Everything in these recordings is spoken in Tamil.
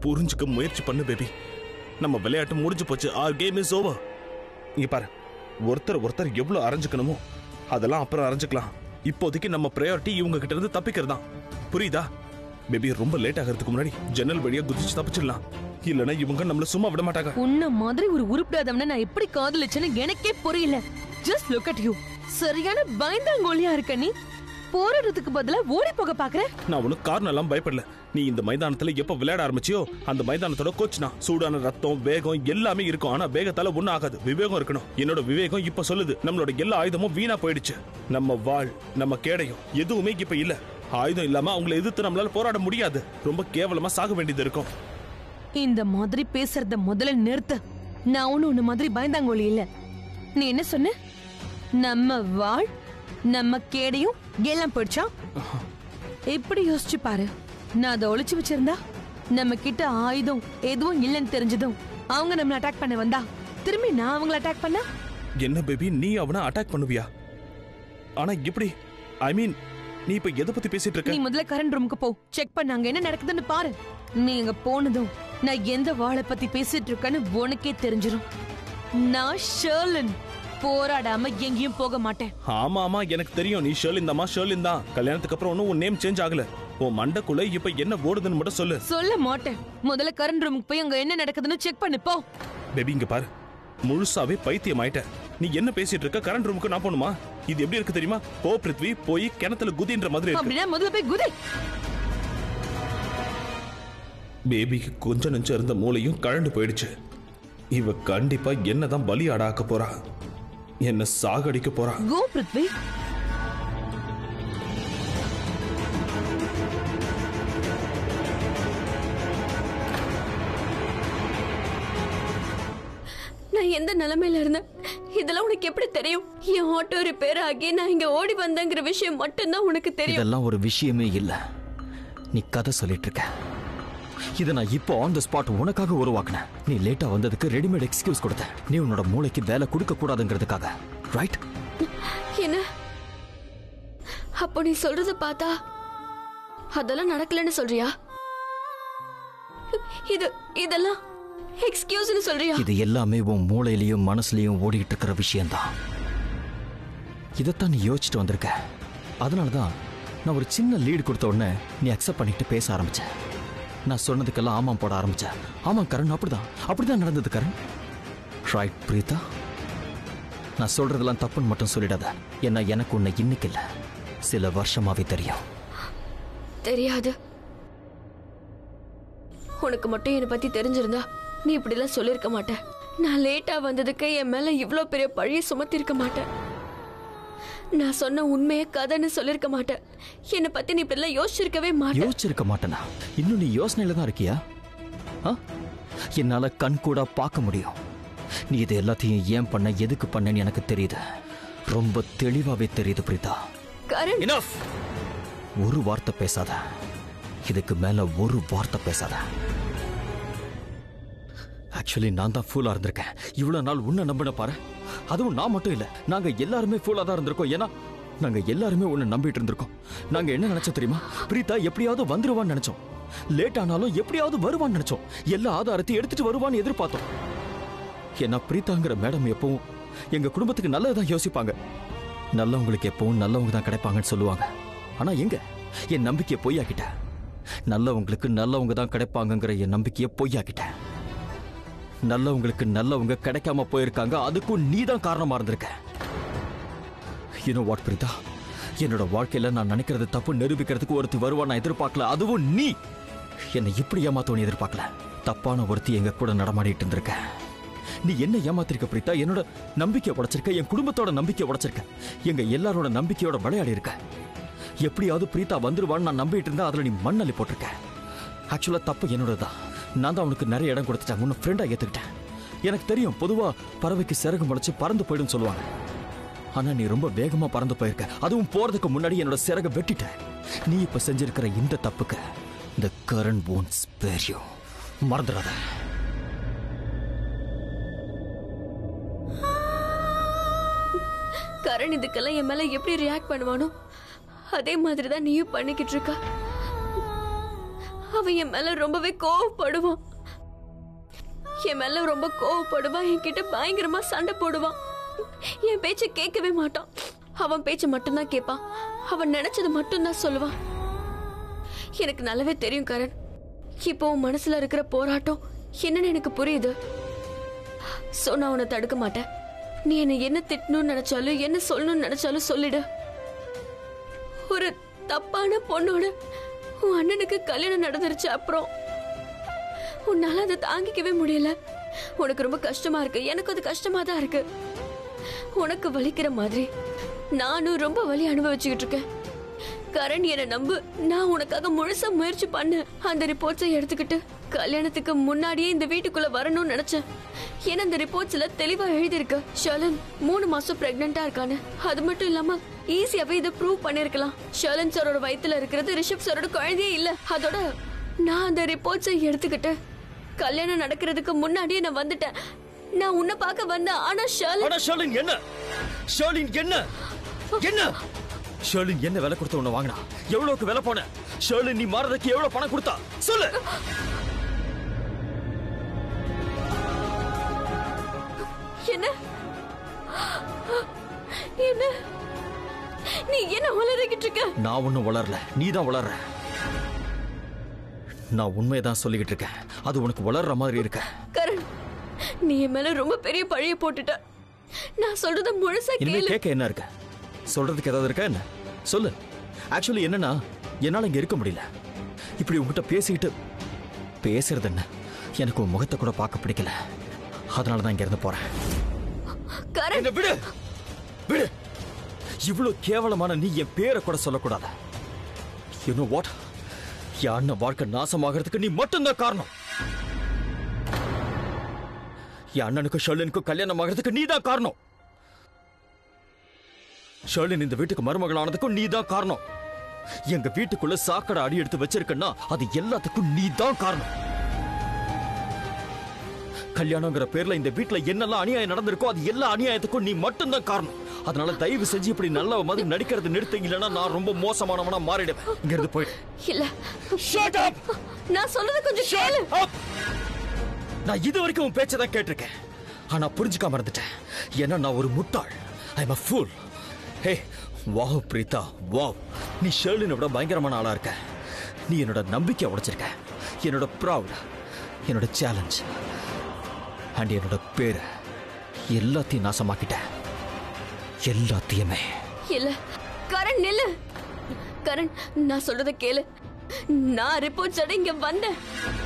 புரிஞ்சுக்க முயற்சி பண்ணு பேபி நம்ம விளையாட்டு முடிஞ்சு போச்சு ஆர் கேம் இஸ் ஓவர் இங்க பாரு ஒருத்தர் ஒருத்தர் எவ்வளவு அரைஞ்சுக்கணுமோ அதெல்லாம் அப்புறம் அரைஞ்சுக்கலாம் இப்போதைக்கு நம்ம ப்ரையாரிட்டி இவங்க கிட்ட இருந்து தப்பிக்கிறது தான் புரியுதா பேபி ரொம்ப லேட் ஆகிறதுக்கு முன்னாடி ஜன்னல் வழியா குதிச்சு தப்பிச்சிடலாம் இல்லைன்னா இவங்க நம்மள சும்மா விட மாட்டாங்க உன்ன மாதிரி ஒரு உருப்பிடாதவன நான் எப்படி காதலிச்சேன்னு எனக்கே புரியல ஜஸ்ட் லுக் அட் யூ சரியான பயந்தாங்கோலியா இருக்க நீ போராடுறதுக்கு பதிலா ஓடி போக பாக்குற நான் ஒன்னும் காரணம் எல்லாம் பயப்படல நீ இந்த மைதானத்துல எப்ப விளையாட ஆரம்பிச்சியோ அந்த மைதானத்தோட கோச் நான் சூடான ரத்தம் வேகம் எல்லாமே இருக்கும் ஆனா வேகத்தால ஒண்ணும் ஆகாது விவேகம் இருக்கணும் என்னோட விவேகம் இப்ப சொல்லுது நம்மளோட எல்லா ஆயுதமும் வீணா போயிடுச்சு நம்ம வாழ் நம்ம கேடயம் எதுவுமே இப்ப இல்ல ஆயுதம் இல்லாம அவங்கள எதிர்த்து நம்மளால போராட முடியாது ரொம்ப கேவலமா சாக வேண்டியது இருக்கும் இந்த மாதிரி பேசுறத முதல்ல நிறுத்து நான் ஒண்ணு உன்ன மாதிரி பயந்தாங்கோலி இல்ல நீ என்ன சொன்ன நம்ம வாழ் நம்ம கேடையும் எல்லாம் போயிடுச்சா எப்படி யோசிச்சு பாரு நான் அதை ஒளிச்சு வச்சிருந்தா நம்ம கிட்ட ஆயுதம் எதுவும் இல்லைன்னு தெரிஞ்சதும் அவங்க நம்மள அட்டாக் பண்ண வந்தா திரும்பி நான் அவங்கள அட்டாக் பண்ணா என்ன பேபி நீ அவனை அட்டாக் பண்ணுவியா ஆனா எப்படி ஐ மீன் நீ இப்ப எதை பத்தி பேசிட்டு நீ இருக்க முதல்ல கரண்ட் ரூமுக்கு போ செக் பண்ண அங்க என்ன நடக்குதுன்னு பாரு நீ அங்க போனதும் நான் எந்த வாளை பத்தி பேசிட்டு இருக்கேன்னு உனக்கே தெரிஞ்சிரும் நான் ஷர்லன் போராடாம எங்கேயும் போக மாட்டேன் ஆமா ஆமா எனக்கு தெரியும் நீ ஷர்லின் தாமா ஷர்லின் தான் கல்யாணத்துக்கு அப்புறம் ஒன்னும் உன் நேம் சேஞ்ச் ஆகல உன் மண்டக்குள்ள இப்ப என்ன ஓடுதுன்னு மட்டும் சொல்லு சொல்ல மாட்டேன் முதல்ல கரண்ட் ரூமுக்கு போய் அங்க என்ன நடக்குதுன்னு செக் பண்ணு போ பேபி இங்க பாரு முழுசாவே பைத்தியம் ஆயிட்ட நீ என்ன பேசிட்டு இருக்க கரண்ட் ரூமுக்கு நான் போணுமா இது எப்படி இருக்கு தெரியுமா போ பிருத்வி போய் கிணத்துல குதின்ற மாதிரி இருக்கு அப்படின்னா முதல்ல போய் குதி பேபிக்கு கொஞ்ச நெஞ்சம் இருந்த மூளையும் கழண்டு போயிடுச்சு இவ கண்டிப்பா என்னதான் பலி ஆடாக்க போறா என்ன சாகடிக்க போறா கோ பிருத்வி நான் எந்த நிலைமையில இருந்தேன் இதெல்லாம் உனக்கு எப்படி தெரியும் என் ஆட்டோ ரிப்பேர் ஆகி நான் இங்க ஓடி வந்தேங்கிற விஷயம் மட்டும்தான் உனக்கு தெரியும் இதெல்லாம் ஒரு விஷயமே இல்ல நீ கதை சொல்லிட்டு இருக்க இதை நான் இப்போ ஆன் த ஸ்பாட் உனக்காக உருவாக்குனேன் நீ லேட்டா வந்ததுக்கு ரெடிமேட் எக்ஸ்கியூஸ் கொடுத்த நீ உன்னோட மூளைக்கு வேலை கொடுக்க கூடாதுங்கிறதுக்காக ரைட் என்ன அப்போ நீ சொல்றத பார்த்தா அதெல்லாம் நடக்கலன்னு சொல்றியா இது இதெல்லாம் எக்ஸ்கியூஸ்னு சொல்றியா இது எல்லாமே உன் மூளையிலயும் மனசுலயும் ஓடிட்டு இருக்கிற விஷயம்தான் இதைத்தான் நீ யோசிச்சுட்டு வந்திருக்க அதனால தான் நான் ஒரு சின்ன லீடு கொடுத்த உடனே நீ அக்செப்ட் பண்ணிட்டு பேச ஆரம்பிச்ச நான் சொன்னதுக்கெல்லாம் ஆமாம் போட ஆரம்பிச்ச ஆமாம் கரண் அப்படிதான் அப்படிதான் நடந்தது கரண் ரைட் பிரீதா நான் சொல்றதெல்லாம் தப்புன்னு மட்டும் சொல்லிடாத ஏன்னா எனக்கு உன்னை இன்னைக்கு இல்ல சில வருஷமாவே தெரியும் தெரியாது உனக்கு மட்டும் என்னை பத்தி தெரிஞ்சிருந்தா நீ இப்படிலாம் சொல்லியிருக்க மாட்ட நான் லேட்டா வந்ததுக்கு என் மேல இவ்ளோ பெரிய பழிய சுமத்தி இருக்க மாட்டேன் நான் சொன்ன உண்மையை கதைன்னு சொல்லியிருக்க மாட்டேன் என்னை பத்தி நீ இப்படிலாம் யோசிச்சிருக்கவே மாட்டேன் யோசிச்சிருக்க மாட்டேனா இன்னும் நீ யோசனையில தான் இருக்கியா ஆ? என்னால கண் கூட பார்க்க முடியும் நீ இது எல்லாத்தையும் ஏன் பண்ண எதுக்கு பண்ணேன்னு எனக்கு தெரியுது ரொம்ப தெளிவாவே தெரியுது பிரீதா கரண் இனஃப் ஒரு வார்த்தை பேசாத இதுக்கு மேல ஒரு வார்த்தை பேசாத ஆக்சுவலி நான் தான் ஃபூலா இருந்திருக்கேன் இவ்வளவு நாள் உன்னை நம்பின பாரு அதுவும் நான் மட்டும் இல்ல நாங்க எல்லாருமே ஃபூலா தான் இருந்திருக்கோம் ஏன்னா நாங்க எல்லாருமே உன்னை நம்பிட்டு இருந்திருக்கோம் நாங்க என்ன நினைச்சோம் தெரியுமா பிரீதா எப்படியாவது வந்துருவான்னு நினைச்சோம் லேட் ஆனாலும் எப்படியாவது வருவான்னு நினைச்சோம் எல்லா ஆதாரத்தையும் எடுத்துட்டு வருவான்னு எதிர்பார்த்தோம் ஏன்னா பிரீதாங்கிற மேடம் எப்பவும் எங்க குடும்பத்துக்கு நல்லதுதான் யோசிப்பாங்க நல்லவங்களுக்கு எப்பவும் நல்லவங்க தான் கிடைப்பாங்கன்னு சொல்லுவாங்க ஆனா எங்க என் நம்பிக்கையை பொய்யாக்கிட்ட நல்லவங்களுக்கு நல்லவங்க தான் கிடைப்பாங்கங்கிற என் நம்பிக்கையை பொய்யாக்கிட்ட நல்லவங்களுக்கு நல்லவங்க கிடைக்காம போயிருக்காங்க அதுக்கும் நீ தான் காரணமா இருந்திருக்க யூனோ வாட் பிரீதா என்னோட வாழ்க்கையில நான் நினைக்கிறது தப்பு நிரூபிக்கிறதுக்கு ஒருத்தி வருவா நான் எதிர்பார்க்கல அதுவும் நீ என்னை இப்படி ஏமாத்தோன்னு எதிர்பார்க்கல தப்பான ஒருத்தி எங்க கூட நடமாடிட்டு இருந்திருக்க நீ என்ன ஏமாத்திருக்க பிரீதா என்னோட நம்பிக்கை உடைச்சிருக்க என் குடும்பத்தோட நம்பிக்கை உடைச்சிருக்க எங்க எல்லாரோட நம்பிக்கையோட விளையாடி இருக்க எப்படியாவது பிரீதா வந்துருவான்னு நான் நம்பிட்டு இருந்தா அதுல நீ மண்ணள்ளி போட்டிருக்க ஆக்சுவலா தப்பு என்னோட தான் நான் தான் உனக்கு நிறைய இடம் கொடுத்துட்டேன் உன்னை ஃப்ரெண்டா ஏத்துக்கிட்டேன் எனக்கு தெரியும் பொதுவா பறவைக்கு சிறகு முளைச்சு பறந்து போயிடும் சொல்லுவாங்க ஆனா நீ ரொம்ப வேகமா பறந்து போயிருக்க அதுவும் போறதுக்கு முன்னாடி என்னோட சிறக வெட்டிட்ட நீ இப்ப செஞ்சிருக்கிற இந்த தப்புக்கு இந்த கரண் won't spare you மறந்துடாத கரண் இதுக்கெல்லாம் என் மேல எப்படி ரியாக்ட் பண்ணுவானோ அதே மாதிரி தான் நீயும் பண்ணிக்கிட்டு இருக்க அவ அவன் என் மேல ரொம்பவே கோவப்படுவான் என் மேல ரொம்ப கோவப்படுவான் என்கிட்ட பயங்கரமா சண்டை போடுவான் என் பேச்ச கேட்கவே மாட்டான் அவன் பேச்ச மட்டும்தான் கேட்பான் அவன் நினைச்சது மட்டும்தான் சொல்லுவான் எனக்கு நல்லாவே தெரியும் கரண் இப்போ உன் மனசுல இருக்கிற போராட்டம் என்னன்னு எனக்கு புரியுது சோ நான் உன்னை தடுக்க மாட்டேன் நீ என்ன என்ன திட்டணும்னு நினைச்சாலும் என்ன சொல்லணும்னு நினைச்சாலும் சொல்லிடு ஒரு தப்பான பொண்ணோட உன் அண்ணனுக்கு கல்யாணம் நடந்துருச்சு அப்புறம் உன்னால அதை தாங்கிக்கவே முடியல உனக்கு ரொம்ப கஷ்டமா இருக்கு எனக்கு அது கஷ்டமா தான் இருக்கு உனக்கு வலிக்கிற மாதிரி நானும் ரொம்ப வலி அனுபவிச்சுக்கிட்டு இருக்கேன் கரண் என்ன நம்பு நான் உனக்காக முழுசா முயற்சி பண்ணேன் அந்த ரிப்போர்ட்ஸை எடுத்துக்கிட்டு கல்யாணத்துக்கு முன்னாடியே இந்த வீட்டுக்குள்ள வரணும்னு நினைச்சேன் ஏன்னா அந்த ரிப்போர்ட்ஸ்ல தெளிவா எழுதியிருக்கு ஷலன் மூணு மாசம் பிரெக்னெண்டா இருக்கான்னு அது மட்டும் இல்லாம ஈஸியாவே இதை ப்ரூவ் பண்ணிருக்கலாம் ஷலன் சாரோட வயித்துல இருக்கிறது ரிஷப் சாரோட குழந்தையே இல்ல அதோட நான் அந்த ரிப்போர்ட்ஸை எடுத்துக்கிட்டு கல்யாணம் நடக்கிறதுக்கு முன்னாடியே நான் வந்துட்டேன் நான் உன்னை பார்க்க வந்தேன் ஆனா ஷலன் ஆனா ஷர்லின் என்ன ஷர்லின் என்ன என்ன ஷர்லின் என்ன விலை கொடுத்த உன்னை வாங்கினா எவ்வளவுக்கு விலை போன ஷர்லின் நீ மாறதுக்கு எவ்வளவு பணம் கொடுத்தா சொல்லு என்ன என்ன நீ என்ன உளறிக்கிட்டு இருக்க நான் ஒண்ணும் வளரல நீ தான் வளர்ற நான் உண்மையதான் சொல்லிக்கிட்டு இருக்கேன் அது உனக்கு வளர்ற மாதிரி இருக்க கரண் நீ என் மேல ரொம்ப பெரிய பழிய போட்டுட்ட நான் சொல்றத முழுசா இனிமே கேளு கேட்க என்ன இருக்க சொல்றதுக்கு ஏதாவது இருக்கா என்ன சொல்லு ஆக்சுவலி என்னன்னா என்னால இங்க இருக்க முடியல இப்படி உங்ககிட்ட பேசிக்கிட்டு பேசுறது என்ன எனக்கு உன் முகத்தை கூட பார்க்க பிடிக்கல அதனால தான் இங்க இருந்து போறேன் கரண் என்ன விடு விடு இவ்வளவு கேவலமான நீ என் பேரை கூட சொல்லக்கூடாது யூ நோ வாட் என் அண்ணன் வாழ்க்கை நாசமாகிறதுக்கு நீ மட்டும்தான் காரணம் என் அண்ணனுக்கும் ஷர்லினுக்கும் கல்யாணம் ஆகிறதுக்கு நீ தான் காரணம் ஷர்லின் இந்த வீட்டுக்கு மருமகள் ஆனதுக்கும் நீ தான் காரணம் எங்க வீட்டுக்குள்ள சாக்கடை அடி எடுத்து வச்சிருக்கன்னா அது எல்லாத்துக்கும் நீ தான் காரணம் கல்யாணங்கிற பேர்ல இந்த வீட்ல என்னெல்லாம் அநியாயம் நடந்திருக்கோ அது எல்லா அநியாயத்துக்கும் நீ மட்டும்தான் காரணம் அதனால தயவு செஞ்சு இப்படி நல்ல மாதிரி நடிக்கிறது நிறுத்து இல்லைன்னா நான் ரொம்ப மோசமானவனா மாறிடுவேன் இங்க இருந்து போயிடு இல்ல Shut up! நான் சொல்றத கொஞ்சம் கேளு Up! நான் இது வரைக்கும் உன் பேச்சை தான் கேட்டிருக்கேன் ஆனா புரிஞ்சுக்காம இருந்துட்டேன் ஏன்னா நான் ஒரு முட்டாள் I am a fool hey wow Preetha wow நீ ஷேர்லினை விட பயங்கரமான ஆளா இருக்க நீ என்னோட நம்பிக்கை உடைச்சிருக்க என்னோட ப்ரௌட் என்னோட சேலஞ்ச் அண்ட் என்னோட பேரு எல்லாத்தையும் நாசமாக்கிட்ட எல்லாத்தையுமே இல்ல கரண் நில்லு கரண் நான் சொல்றத கேளு நான் ரிப்போர்ட்ஸ் அட இங்க வந்தேன்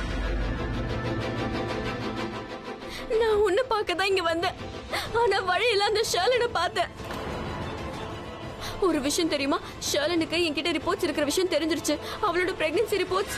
நான் உன்னை பார்க்க தான் இங்க வந்தேன் ஆனா வழியில அந்த ஷர்லனை பார்த்தேன் ஒரு விஷயம் தெரியுமா ஷர்லனுக்கு என்கிட்ட ரிப்போர்ட்ஸ் இருக்கிற விஷயம் தெரிஞ்சிருச்சு அவளோட பிரெக்னன்சி ரிப்போர்ட்ஸ்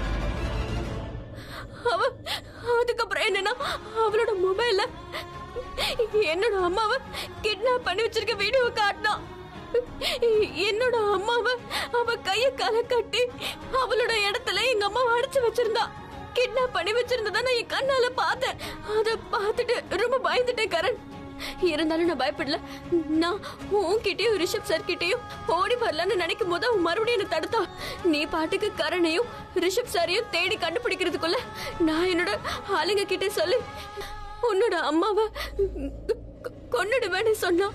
அவ அதுக்கப்புறம் என்னன்னா அவளோட மொபைல்ல என்னோட அம்மாவை கிட்னாப் பண்ணி வச்சிருக்க வீடியோ காட்டினா என்னோட அம்மாவை அவ கைய கால கட்டி அவளோட இடத்துல எங்க அம்மாவை அடைச்சு வச்சிருந்தா கிட்னாப் பண்ணி வச்சிருந்ததா நான் என் கண்ணால பார்த்தேன் அத பார்த்துட்டு ரொம்ப பயந்துட்டேன் கரண் இருந்தாலும் நான் பயப்படல நான் உன்கிட்டயும் ரிஷப் சார் கிட்டயும் ஓடி வரலான்னு நினைக்கும் போது அவன் மறுபடியும் என்ன தடுத்தா நீ பாட்டுக்கு கரணையும் ரிஷப் சாரையும் தேடி கண்டுபிடிக்கிறதுக்குள்ள நான் என்னோட ஆளுங்க கிட்ட சொல்லி உன்னோட அம்மாவை கொ- கொன்னுடுவேன்னு சொன்னான்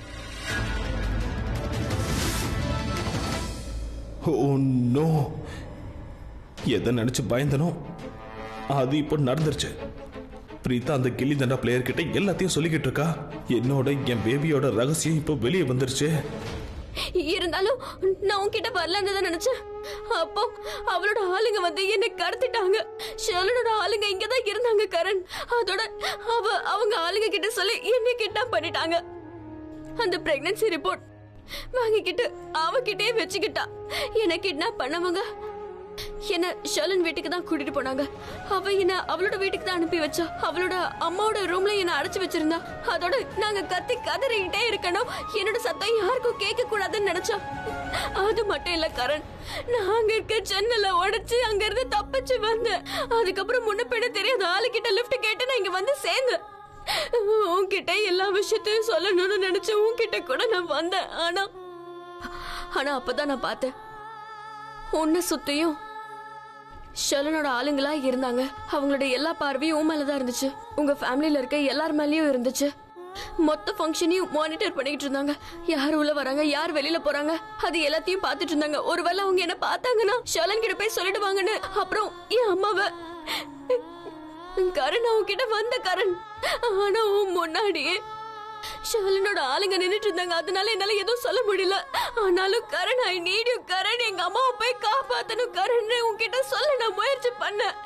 ஓ நோ எதை நினைச்சு பயந்தனோ அது இப்போ நடந்துருச்சு பிரீதா அந்த கில்லி தண்டா பிளேயர் கிட்ட எல்லாத்தையும் சொல்லிக்கிட்டு இருக்கா என்னோட என் பேபியோட ரகசியம் இப்போ வெளியே வந்துருச்சு இருந்தாலும் நான் உன்கிட்ட வரலான்னு தான் நினைச்சேன் அப்போ அவளோட ஆளுங்க வந்து என்னை கடத்திட்டாங்க ஷேலனோட ஆளுங்க இங்க தான் இருந்தாங்க கரண் அதோட அவ அவங்க ஆளுங்க கிட்ட சொல்லி என்னை கிட்னாப் பண்ணிட்டாங்க அந்த பிரெக்னன்சி ரிப்போர்ட் வாங்கிக்கிட்டு அவகிட்டே வச்சுக்கிட்டா என்னை கிட்னாப் பண்ணவங்க என்ன ஷலன் வீட்டுக்கு தான் கூட்டிட்டு போனாங்க அவ என்ன அவளோட வீட்டுக்கு தான் அனுப்பி வச்சா அவளோட அம்மாவோட ரூம்ல என்ன அடைச்சு வச்சிருந்தா அதோட நாங்க கத்தி கதறிக்கிட்டே இருக்கணும் என்னோட சத்தம் யாருக்கும் கேட்க கூடாதுன்னு நினைச்சா அது மட்டும் இல்ல கரண் நான் அங்க இருக்க ஜன்னல உடைச்சு அங்க இருந்து தப்பிச்சு வந்தேன் அதுக்கப்புறம் முன்ன பின்ன தெரியாத ஆளுகிட்ட லிஃப்ட் கேட்டு நான் இங்க வந்து சேர்ந்தேன் உன்கிட்ட எல்லா விஷயத்தையும் சொல்லணும்னு நினைச்சேன் உன்கிட்ட கூட நான் வந்தேன் ஆனா ஆனா அப்பதான் நான் பார்த்தேன் உன்னை சுத்தியும் ஷலனோட ஆளுங்களா இருந்தாங்க அவங்களோட எல்லா பார்வையும் உன் மேலதான் இருந்துச்சு உங்க ஃபேமிலில இருக்க எல்லார் மேலயும் இருந்துச்சு மொத்த ஃபங்க்ஷனையும் மானிட்டர் பண்ணிட்டு இருந்தாங்க யார் உள்ள வராங்க யார் வெளியில போறாங்க அது எல்லாத்தையும் பார்த்துட்டு இருந்தாங்க ஒருவேளை அவங்க என்ன பார்த்தாங்கன்னா ஷலன் கிட்ட போய் சொல்லிடுவாங்கன்னு அப்புறம் என் அம்மாவை கரண் அவங்க கிட்ட வந்த கரண் ஆனா உன் முன்னாடியே ஷாலினோட ஆளுங்க நின்னுட்டு இருந்தாங்க அதனால என்னால எதுவும் சொல்ல முடியல ஆனாலும் Karan I need you Karan எங்க அம்மாவை போய் காப்பாத்தணும் கரண் உன்கிட்ட சொல்ல நான் முயற்சி பண்ணேன்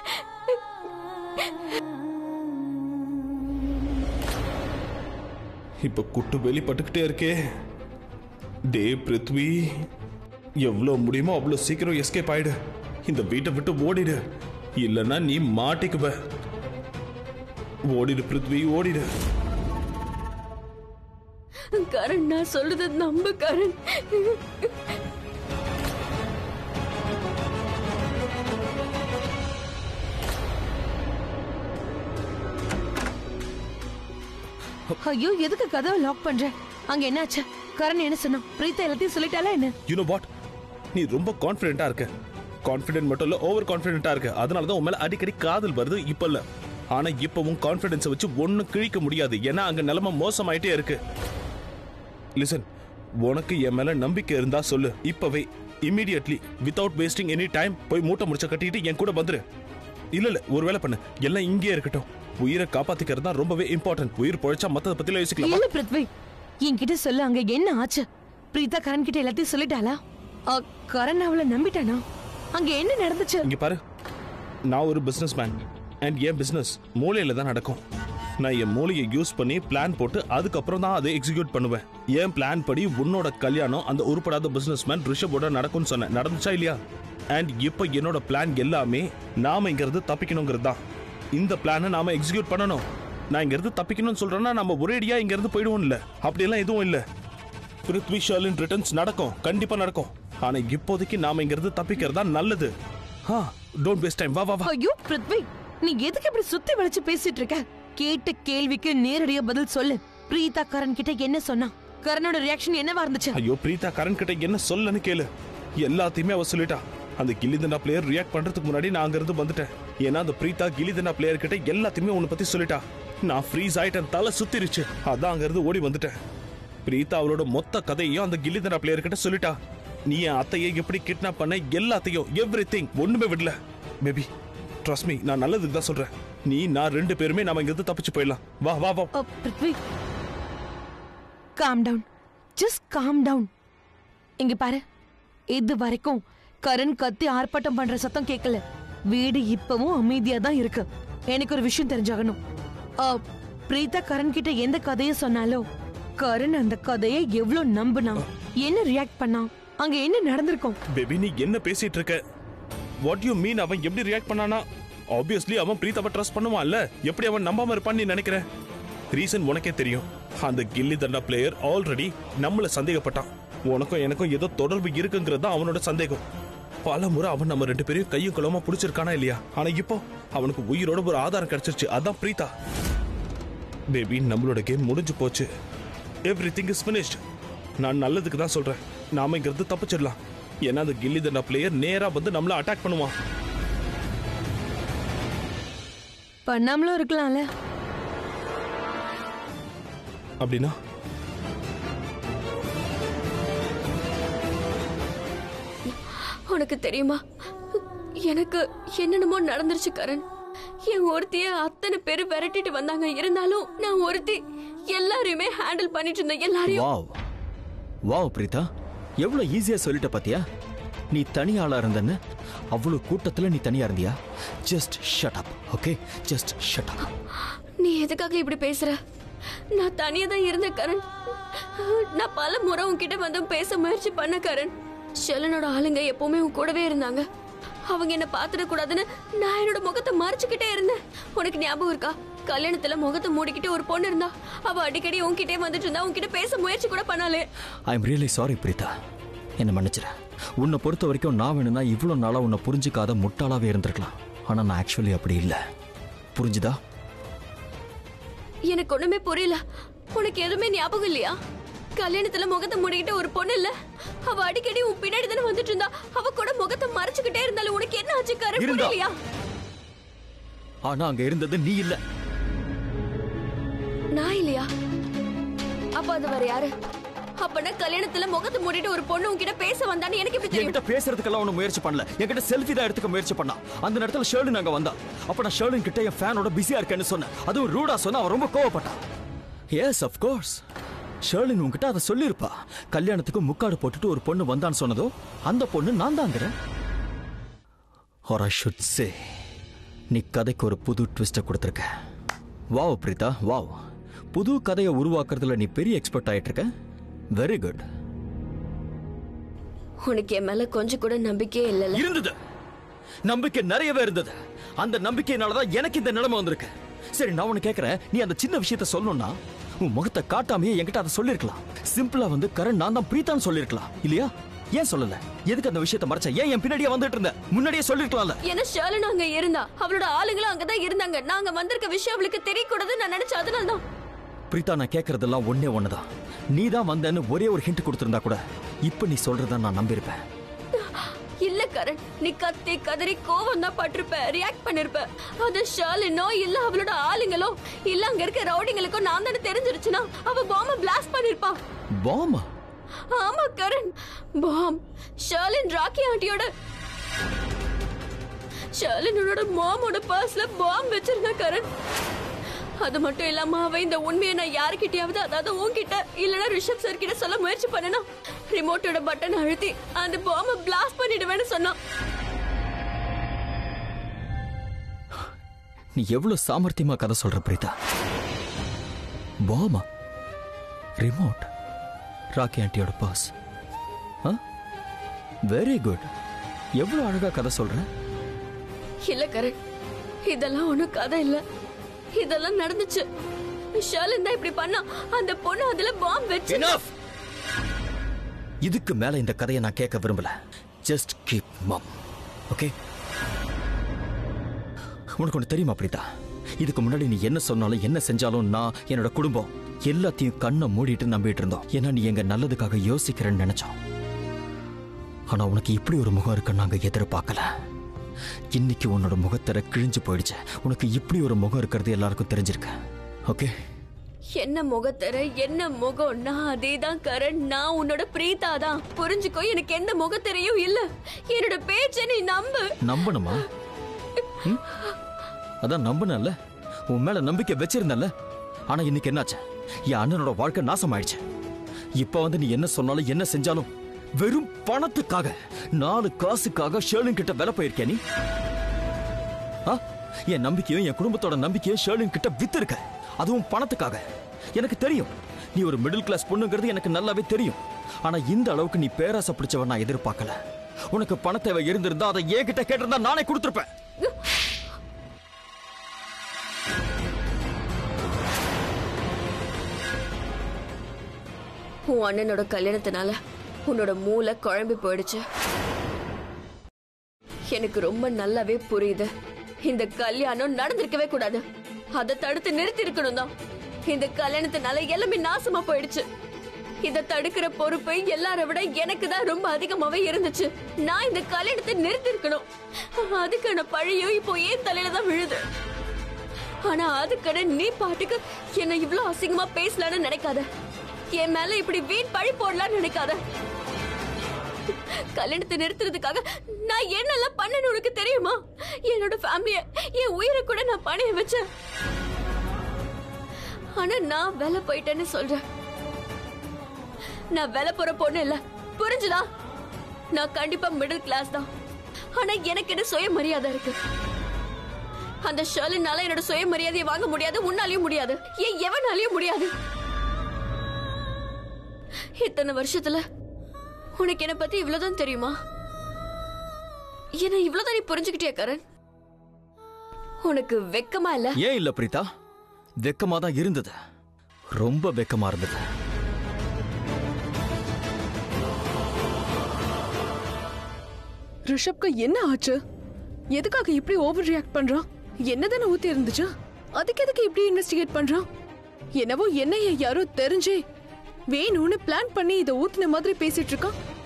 இப்ப குட்டு வெளிப்பட்டுக்கிட்டே இருக்கே டே பிருத்வி எவ்வளோ முடியுமோ அவ்வளோ சீக்கிரம் எஸ்கேப் ஆயிடு இந்த வீட்டை விட்டு ஓடிடு இல்லைன்னா நீ மாட்டிக்குவ ஓடிடு பிருத்வி ஓடிடு கரண் நான் சொல்றத நம்பு கரண் ஐயோ எதுக்கு கதவை லாக் பண்ற அங்க என்னாச்சு கரண் என்ன சொன்னான் பிரீதா எல்லாத்தையும் சொல்லிட்டாலா என்ன யூனோ வாட் நீ ரொம்ப கான்ஃபிடென்ட்டா இருக்க கான்ஃபிடென்ட் மட்டும் இல்ல ஓவர் கான்ஃபிடென்ட்டா இருக்க அதனால தான் உன் மேல அடிக்கடி காதல் வருது இப்ப இல்ல ஆனா இப்பவும் கான்ஃபிடென்ஸை வச்சு ஒன்னும் கிழிக்க முடியாது ஏன்னா அங்க நிலைமை மோசமாயிட்டே இருக்கு லிசன் உனக்கு என் மேல நம்பிக்கை இருந்தா சொல்லு இப்பவே immediately without wasting any time போய் மூட்டை முடிச்ச கட்டிட்டு என் கூட வந்துரு இல்ல இல்ல ஒரு வேலை பண்ணு எல்லாம் இங்கேயே இருக்கட்டும் உயிரை காப்பாத்திக்கிறது தான் ரொம்பவே இம்பார்ட்டன்ட் உயிர் பொழைச்சா மத்தத பத்தில யோசிக்கலாம் இல்ல பிருத்வி என்கிட்ட சொல்லு அங்க என்ன ஆச்சு பிரீதா கரண் கிட்ட எல்லாத்தையும் சொல்லிட்டாளா அ, கரண் அவளை நம்பிட்டானா அங்க என்ன நடந்துச்சு இங்க பாரு நான் ஒரு பிசினஸ் மேன் அண்ட் என் பிசினஸ் மூளையில தான் நடக்கும் நான் என் மூளையை யூஸ் பண்ணி பிளான் போட்டு அதுக்கப்புறம் தான் அதை எக்ஸிக்யூட் பண்ணுவேன் என் பிளான் படி உன்னோட கல்யாணம் அந்த உருப்படாத பிசினஸ் மேன் ரிஷபோட நடக்கும்னு சொன்னேன் நடந்துச்சா இல்லையா அண்ட் இப்போ என்னோட பிளான் எல்லாமே நாம இங்கிருந்து தப்பிக்கணுங்கிறது தான் இந்த பிளானை நாம எக்ஸிக்யூட் பண்ணணும் நான் இங்கிருந்து தப்பிக்கணும்னு சொல்றேன்னா நம்ம ஒரேடியா இங்கிருந்து போயிடுவோம் இல்ல அப்படியெல்லாம் எதுவும் இல்ல பிருத்வி ஷர்லின் ரிட்டர்ன்ஸ் நடக்கும் கண்டிப்பா நடக்கும் ஆனா இப்போதைக்கு நாம இங்கிருந்து தப்பிக்கிறதா நல்லது ஹா டோன்ட் வேஸ்ட் டைம் வா வா வா ஐயோ பிருத்வி நீ எதுக்கு இப்படி சுத்தி வளைச்சு பேசிட்டு இருக்க கேட்ட கேள்விக்கு நேரடியா பதில் சொல்லு பிரீதா கரண் கிட்ட என்ன சொன்னா கரணோட ரியாக்ஷன் என்னவா இருந்துச்சு ஐயோ பிரீதா கரண் கிட்ட என்ன சொல்லன்னு கேளு எல்லாத்தையுமே அவ சொல்லிட்டா அந்த கில்லிதண்டா பிளேயர் ரியாக்ட் பண்றதுக்கு முன்னாடி நான் அங்கிருந்து வந்துட்டேன் ஏன்னா அந்த பிரீதா கில்லிதண்டா பிளேயர் கிட்ட எல்லாத்தையுமே உன்னை பத்தி சொல்லிட்டா நான் ஃப்ரீஸ் ஆயிட்டேன் தலை சுத்திருச்சு அதான் அங்கிருந்து ஓடி வந்துட்டேன் பிரீதா அவளோட மொத்த கதையையும் அந்த கில்லிதண்டா பிளேயர் கிட்ட சொல்லிட்டா நீ என் அத்தையை எப்படி கிட்னாப் பண்ண எல்லாத்தையும் எவ்ரி திங் ஒண்ணுமே விடல பேபி ட்ரஸ்ட் மீ நான் நல்லதுக்கு தான் சொல்றேன் நீ நான் ரெண்டு பேருமே நாம இங்கிருந்து தப்பிச்சு போயிடலாம் வா வா வா அ, Prithvi calm down just calm down இங்க பாரு இது வரைக்கும் கரண் கத்தி ஆர்ப்பாட்டம் பண்ற சத்தம் கேட்கல வீடு இப்பவும் அமைதியா தான் இருக்கு எனக்கு ஒரு விஷயம் தெரிஞ்சாகணும் அ, பிரீதா கரண் கிட்ட எந்த கதையை சொன்னாலோ கரண் அந்த கதையை எவ்வளவு நம்புனா என்ன ரியாக்ட் பண்ணா அங்க என்ன நடந்திருக்கும் பேபி நீ என்ன பேசிட்டு இருக்க வாட் யூ மீன் அவன் எப்படி ரியாக்ட் பண்ணானா ஆப்வியஸ்லி அவன் பிரீத்தாவை ட்ரஸ்ட் பண்ணுவான்ல எப்படி அவன் நம்பாம இருப்பான்னு நீ நினைக்கிற ரீசன் உனக்கே தெரியும் அந்த கில்லி தண்டா பிளேயர் ஆல்ரெடி நம்மள சந்தேகப்பட்டான் உனக்கும் எனக்கும் ஏதோ தொடர்பு இருக்குங்கிறது தான் அவனோட சந்தேகம் பல முறை அவன் நம்ம ரெண்டு பேரையும் கையும் குளமா பிடிச்சிருக்கானா இல்லையா ஆனா இப்போ அவனுக்கு உயிரோட ஒரு ஆதாரம் கிடைச்சிருச்சு அதான் பிரீதா பேபி நம்மளோட கேம் முடிஞ்சு போச்சு எவ்ரி திங் இஸ் finished நான் நல்லதுக்கு தான் சொல்றேன் நாம இங்கிருந்து தப்பிச்சிடலாம் ஏன்னா அந்த கில்லி தண்டா பிளேயர் நேரா வந்து நம்மள அட்டாக் பண்ணுவான் பண்ணாமலும் இருக்கலாம்ல அப்படின்னா உனக்கு தெரியுமா எனக்கு என்னென்னமோ நடந்துருச்சு கரண் என் ஒருத்திய அத்தனை பேரு விரட்டிட்டு வந்தாங்க இருந்தாலும் நான் ஒருத்தி எல்லாரையுமே ஹேண்டில் பண்ணிட்டு இருந்தேன் எல்லாரையும் வாவ் வாவ் பிரீதா எவ்வளவு ஈஸியா சொல்லிட்ட பாத்தியா நீ தனி ஆளா இருந்தன்னு அவ்வளவு கூட்டத்துல நீ தனியா இருந்தியா just shut up okay just shut up நீ எதுக்காக இப்படி பேசுற நான் தனியா தான் இருந்தேன் கரண் நான் பல முறை உன்கிட்ட வந்து பேச முயற்சி பண்ண கரண் ஷெலனோட ஆளுங்க எப்பவுமே உன் கூடவே இருந்தாங்க அவங்க என்ன பாத்துட கூடாதுன்னு நான் என்னோட முகத்தை மறைச்சுக்கிட்டே இருந்தேன் உனக்கு ஞாபகம் இருக்கா கல்யாணத்துல முகத்தை மூடிக்கிட்டு ஒரு பொண்ணு இருந்தா அவ அடிக்கடி உன்கிட்டே வந்துட்டு இருந்தா உன்கிட்ட பேச முயற்சி கூட பண்ணாலே I am really sorry Preetha என்ன மன்னிச்சிட உன்னை பொறுத்த வரைக்கும் நான் வேணும்னா இவ்வளோ நாளா உன்னை புரிஞ்சுக்காத முட்டாளாவே இருந்திருக்கலாம் ஆனா நான் ஆக்சுவலி அப்படி இல்லை புரிஞ்சுதா எனக்கு ஒண்ணுமே புரியல உனக்கு எதுவுமே ஞாபகம் இல்லையா கல்யாணத்துல முகத்தை மூடிக்கிட்டு ஒரு பொண்ணு இல்ல அவ அடிக்கடி உன் பின்னாடி தானே வந்துட்டு இருந்தா அவ கூட முகத்தை மறைச்சுக்கிட்டே இருந்தாலும் உனக்கு என்ன ஆச்சு கரண் இருந்தா. புரியலையா ஆனா அங்க இருந்தது நீ இல்ல நான் இல்லையா அப்ப அது வேற யாரு அப்பனா கல்யாணத்துல முகத்தை மூடிட்டு ஒரு பொண்ணு உன்கிட்ட பேச வந்தான்னு எனக்கு எப்படி தெரியும் என்கிட்ட பேசுறதுக்கெல்லாம் ஒண்ணு முயற்சி பண்ணல என்கிட்ட செல்ஃபி தான் எடுத்துக்க முயற்சி பண்ணா அந்த நேரத்துல ஷேர்லின் அங்க வந்தா அப்ப நான் ஷேர்லின் கிட்ட என் ஃபேனோட பிஸியா இருக்கேன்னு சொன்னேன் அதுவும் ரூடா சொன்னா அவன் ரொம்ப கோவப்பட்டான் எஸ் of course ஷேர்லின் உன்கிட்ட அதை சொல்லியிருப்பா கல்யாணத்துக்கு முக்காடு போட்டுட்டு ஒரு பொண்ணு வந்தான்னு சொன்னதோ அந்த பொண்ணு நான் தாங்கிறேன் or I should say நீ கதைக்கு ஒரு புது ட்விஸ்ட கொடுத்துருக்க வாவ் பிரீதா வாவ் புது கதையை உருவாக்குறதுல நீ பெரிய எக்ஸ்பர்ட் ஆயிட்டு இருக்க வெரி குட் உனக்கு என் மேல கொஞ்சம் கூட நம்பிக்கையே இல்லைல்ல இருந்தது நம்பிக்கை நிறையவே இருந்தது அந்த நம்பிக்கையினாலதான் எனக்கு இந்த நிலைமை வந்திருக்கு சரி நான் உனக்கு கேக்குறேன் நீ அந்த சின்ன விஷயத்த சொல்லணும்னா உன் முகத்தை காட்டாமையே என்கிட்ட அதை சொல்லிருக்கலாம் சிம்பிளா வந்து கரண் நான் தான் பிரீத்தான்னு சொல்லிருக்கலாம் இல்லையா ஏன் சொல்லல எதுக்கு அந்த விஷயத்தை மறைச்ச ஏன் என் பின்னாடியே வந்துட்டு இருந்த முன்னாடியே சொல்லிருக்கலாம்ல ஏன்னா ஷர்லன் அங்க இருந்தா அவளோட ஆளுங்களும் அங்கதான் இருந்தாங்க நாங்க வந்திருக்க விஷயம் அவளுக்கு தெரியக்கூடாதுன்னு நான் நினைச்சேன் அதனால தான் பிரீதா நான் கேக்குறதெல்லாம் ஒண்ணே ஒண்ணுதான் நீ தான் வந்தேன்னு ஒரே ஒரு ஹிண்ட் கொடுத்திருந்தா கூட இப்ப நீ சொல்றத நான் நம்பியிருப்பேன் இல்ல கரண் நீ கத்தி கதறி கோவம் தான் பட்டிருப்ப ரியாக்ட் பண்ணிருப்ப அது ஷர்லினோ இல்ல அவளோட ஆளுங்களோ இல்ல அங்க இருக்க ரவுடிங்களுக்கோ நான் தானே தெரிஞ்சிருச்சுன்னா அவ பாம்ப பிளாஸ்ட் பண்ணிருப்பா பாமா ஆமா கரண் பாம் ஷர்லின் ராக்கி ஆண்டியோட ஷர்லினோட மாமோட பர்ஸ்ல பாம் வச்சிருந்தா கரண் அது மட்டும் இல்லாம அவ இந்த உண்மையை நான் யாருக்கிட்டயாவது அதாவது உன்கிட்ட இல்லனா ரிஷப் சார் கிட்ட சொல்ல முயற்சி பண்ணனா ரிமோட்டோட பட்டன் அழுத்தி அந்த பாம்ப பிளாஸ்ட் பண்ணிடுவேன்னு சொன்னான் நீ எவ்வளவு சாமர்த்தியமா கதை சொல்ற பிரீதா பாமா ரிமோட் ராக்கி ஆண்டியோட பாஸ் வெரி குட் எவ்வளவு அழகா கதை சொல்ற இல்ல கரண் இதெல்லாம் ஒண்ணும் கதை இல்ல இதெல்லாம் நடந்துச்சு ஷர்லின் தான் இப்படி பண்ணா அந்த பொண்ணு அதுல பாம் வச்சு Enough! இதுக்கு மேல இந்த கதையை நான் கேட்க விரும்பல ஜஸ்ட் கீப் மம் ஓகே உனக்கு ஒன்று தெரியுமா பிரீதா இதுக்கு முன்னாடி நீ என்ன சொன்னாலும் என்ன செஞ்சாலும் நான் என்னோட குடும்பம் எல்லாத்தையும் கண்ணை மூடிட்டு நம்பிட்டு இருந்தோம் ஏன்னா நீ எங்க நல்லதுக்காக யோசிக்கிறேன்னு நினைச்சோம் ஆனா உனக்கு இப்படி ஒரு முகம் இருக்குன்னு நாங்க எதிர்பார்க்கல இன்னைக்கு உன்னோட முகத்தர கிழிஞ்சு போயிடுச்சு உனக்கு இப்படி ஒரு முகம் இருக்கிறது எல்லாருக்கும் தெரிஞ்சிருக்கு ஓகே என்ன முகத்தர என்ன முகம் நான் அதேதான் கரண் நான் உன்னோட பிரீதா தான் புரிஞ்சுக்கோ எனக்கு எந்த முகத்தரையும் இல்ல என்னோட பேச்ச நீ நம்பு நம்பணுமா ம்? அதான் நம்பினல்ல உன் மேல நம்பிக்கை வச்சிருந்தல்ல ஆனா இன்னைக்கு என்னாச்சு என் அண்ணனோட வாழ்க்கை நாசமாயிடுச்சு இப்ப வந்து நீ என்ன சொன்னாலும் என்ன செஞ்சாலும் வெறும் பணத்துக்காக நாலு காசுக்காக ஷேர்லின் கிட்ட வேலை போயிருக்கே நீ ஆ? என் நம்பிக்கையும் என் குடும்பத்தோட நம்பிக்கையும் ஷேர்லின் கிட்ட வித்திருக்க அதுவும் பணத்துக்காக எனக்கு தெரியும் நீ ஒரு மிடில் கிளாஸ் பொண்ணுங்கிறது எனக்கு நல்லாவே தெரியும் ஆனா இந்த அளவுக்கு நீ பேராசை பிடிச்சவன் நான் எதிர்பார்க்கல உனக்கு பண தேவை இருந்திருந்தா அதை என்கிட்ட கேட்டிருந்தா நானே கொடுத்துருப்பேன் உன் அண்ணனோட கல்யாணத்தினால உன்னோட மூளை குழம்பி போயிடுச்சு எனக்கு ரொம்ப நல்லாவே புரியுது இந்த கல்யாணம் நடந்திருக்கவே கூடாது அதை தடுத்து நிறுத்தி இருக்கணும் தான் இந்த கல்யாணத்தினால எல்லாமே நாசமா போயிடுச்சு இத தடுக்கிற பொறுப்பு எல்லாரை விட எனக்கு தான் ரொம்ப அதிகமாவே இருந்துச்சு நான் இந்த கல்யாணத்தை நிறுத்தி இருக்கணும் அதுக்கான பழியும் இப்போ ஏன் தலையில தான் விழுது ஆனா அதுக்கட நீ பாட்டுக்கு என்ன இவ்ளோ அசிங்கமா பேசலான்னு நினைக்காத என் மேல இப்படி வீண் பழி போடலாம்னு நினைக்காத கல்யாணத்தை நிறுத்துறதுக்காக நான் என்னெல்லாம் பண்ணேன்னு உனக்கு தெரியுமா என்னோட ஃபேமிலிய என் உயிரை கூட நான் பணைய வச்சேன் ஆனா நான் வேலை போயிட்டேன்னு சொல்றேன் நான் வேலை போற பொண்ணு இல்ல புரிஞ்சுதா நான் கண்டிப்பா மிடில் கிளாஸ் தான் ஆனா எனக்கு என்ன சுய மரியாதை இருக்கு அந்த ஷர்லினால என்னோட சுயமரியாதையை வாங்க முடியாது உன்னாலையும் முடியாது ஏன் எவனாலையும் முடியாது இத்தனை வருஷத்துல உனக்கு என்ன பத்தி இவ்வளவுதான் தெரியுமா என்ன இவ்வளவுதான் நீ புரிஞ்சுக்கிட்டியா கரண் உனக்கு வெக்கமா இல்ல ஏன் இல்ல பிரீதா வெக்கமா தான் இருந்தது ரொம்ப வெக்கமா இருந்தது ரிஷப்க்கு என்ன ஆச்சு எதுக்காக இப்படி ஓவர் ரியாக்ட் பண்றான் என்னதானே ஊத்தி இருந்துச்சு அதுக்கு எதுக்கு இப்படி இன்வெஸ்டிகேட் பண்றான் என்னவோ என்னைய யாரோ தெரிஞ்சே வேணும்னு பிளான் பண்ணி இதை ஊத்துன மாதிரி பேசிட்டு இருக்கான்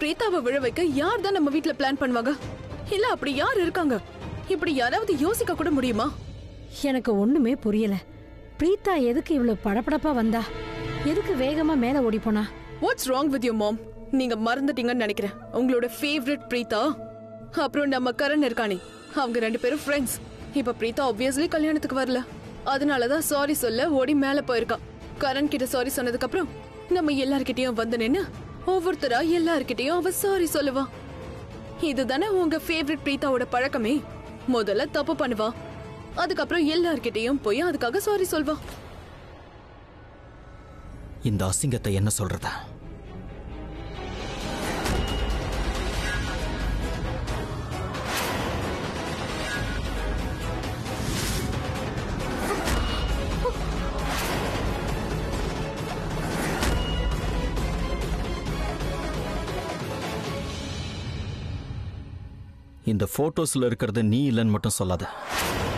பிரீத்தாவை விழ வைக்க யார் தான் நம்ம வீட்ல பிளான் பண்ணுவாங்க இல்ல அப்படி யார் இருக்காங்க இப்படி யாராவது யோசிக்க கூட முடியுமா எனக்கு ஒண்ணுமே புரியல பிரீத்தா எதுக்கு இவ்வளவு படபடப்பா வந்தா எதுக்கு வேகமா மேல ஓடி போனா what's wrong with you mom நீங்க மறந்துட்டீங்கன்னு நினைக்கிறேன் உங்களோட ஃபேவரட் பிரீத்தா அப்புறம் நம்ம கரண் இருக்கானே அவங்க ரெண்டு பேரும் ஃப்ரெண்ட்ஸ் இப்ப பிரீத்தா ஆப்வியஸ்லி கல்யாணத்துக்கு வரல அதனாலதான் சாரி சொல்ல ஓடி மேல போயிருக்கா கரண் கிட்ட சாரி சொன்னதுக்கு அப்புறம் நம்ம எல்லார்கிட்டயும் வந்து நின்னு ஒவ்வொருத்தரா எல்லார்கிட்டயும் அவ சாரி சொல்லுவா இதுதானே உங்க ஃபேவரட் பிரீத்தாவோட பழக்கமே முதல்ல தப்பு பண்ணுவா அதுக்கப்புறம் எல்லார்கிட்டயும் போய் அதுக்காக சாரி சொல்வா இந்த அசிங்கத்தை என்ன சொல்றது இந்த போட்டோஸ்ல இருக்கிறது நீ இல்லைன்னு மட்டும் சொல்லாத